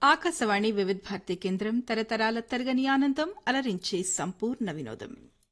ఆకాశవాణి వివిధ భారతి కేంద్రం తరతరాల తరగని ఆనందం అలరించే సంపూర్ణ వినోదం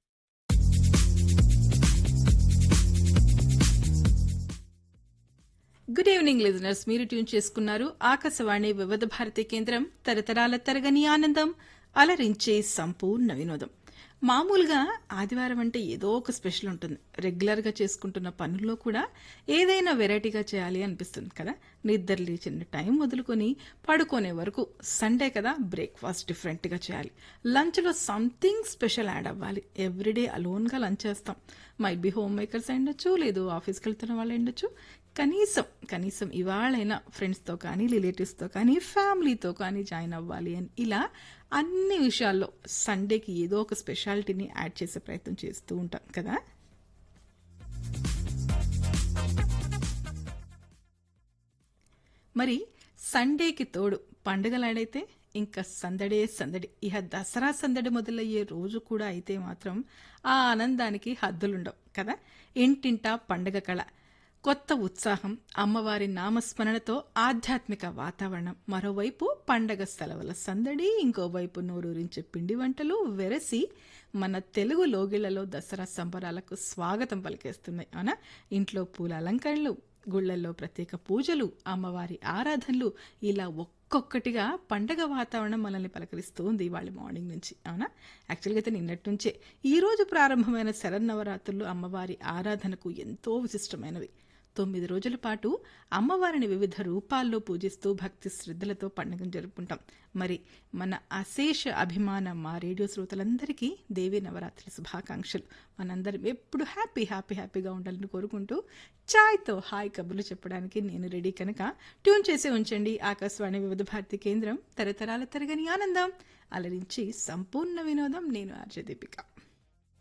గుడ్ ఈవినింగ్ లిజనర్స్ మీరు ట్యూన్ చేసుకున్నారు ఆకాశవాణి వివిధ భారతి కేంద్రం తరతరాల తరగని ఆనందం అలరించే సంపూర్ణ వినోదం మామూలుగా ఆదివారం అంటే ఏదో ఒక స్పెషల్ ఉంటుంది రెగ్యులర్గా చేసుకుంటున్న పనుల్లో కూడా ఏదైనా వెరైటీగా చేయాలి అనిపిస్తుంది కదా నిద్ర లేచిన టైం వదులుకొని పడుకునే వరకు సండే కదా బ్రేక్ఫాస్ట్ డిఫరెంట్గా చేయాలి లంచ్లో సంథింగ్ స్పెషల్ యాడ్ అవ్వాలి ఎవ్రీడే అలోన్గా లంచ్ చేస్తాం మైట్ బి హోమ్ మేకర్స్ ఉండొచ్చు లేదు ఆఫీస్కి వెళ్తున్న వాళ్ళు ఉండొచ్చు కనీసం కనీసం ఇవాళైనా ఫ్రెండ్స్తో కానీ రిలేటివ్స్తో కానీ ఫ్యామిలీతో కానీ జాయిన్ అవ్వాలి అని ఇలా అన్ని విషయాల్లో సండేకి ఏదో ఒక స్పెషాలిటీని యాడ్ చేసే ప్రయత్నం చేస్తూ ఉంటాం కదా మరి సండేకి తోడు పండుగలాడైతే ఇంకా సందడే సందడి ఇహ దసరా సందడి మొదలయ్యే రోజు కూడా అయితే మాత్రం ఆ ఆనందానికి హద్దులుండవు కదా ఇంటింటా పండగ కళ కొత్త ఉత్సాహం అమ్మవారి నామస్మరణతో ఆధ్యాత్మిక వాతావరణం మరోవైపు పండగ సెలవుల సందడి ఇంకోవైపు నోరూరించే పిండి వంటలు వెరసి మన తెలుగు లోగిళ్లలో దసరా సంబరాలకు స్వాగతం పలికేస్తున్నాయి అవునా ఇంట్లో పూల అలంకరణలు గుళ్లల్లో ప్రత్యేక పూజలు అమ్మవారి ఆరాధనలు ఇలా ఒక్కొక్కటిగా పండగ వాతావరణం మనల్ని పలకరిస్తూ ఉంది ఇవాళ మార్నింగ్ నుంచి అవునా యాక్చువల్గా అయితే నిన్నటి నుంచే ఈ రోజు ప్రారంభమైన శరన్నవరాత్రులు అమ్మవారి ఆరాధనకు ఎంతో విశిష్టమైనవి తొమ్మిది రోజుల పాటు అమ్మవారిని వివిధ రూపాల్లో పూజిస్తూ భక్తి శ్రద్ధలతో పండుగను జరుపుకుంటాం మరి మన అశేష అభిమాన మా రేడియో శ్రోతలందరికీ దేవి నవరాత్రి శుభాకాంక్షలు మనందరం ఎప్పుడు హ్యాపీ హ్యాపీ హ్యాపీగా ఉండాలని కోరుకుంటూ చాయ్తో హాయ్ కబుర్లు చెప్పడానికి నేను రెడీ కనుక ట్యూన్ చేసి ఉంచండి ఆకాశవాణి వివిధ భారతి కేంద్రం తరతరాల తరగని ఆనందం అలరించి సంపూర్ణ వినోదం నేను ఆర్జ దీపిక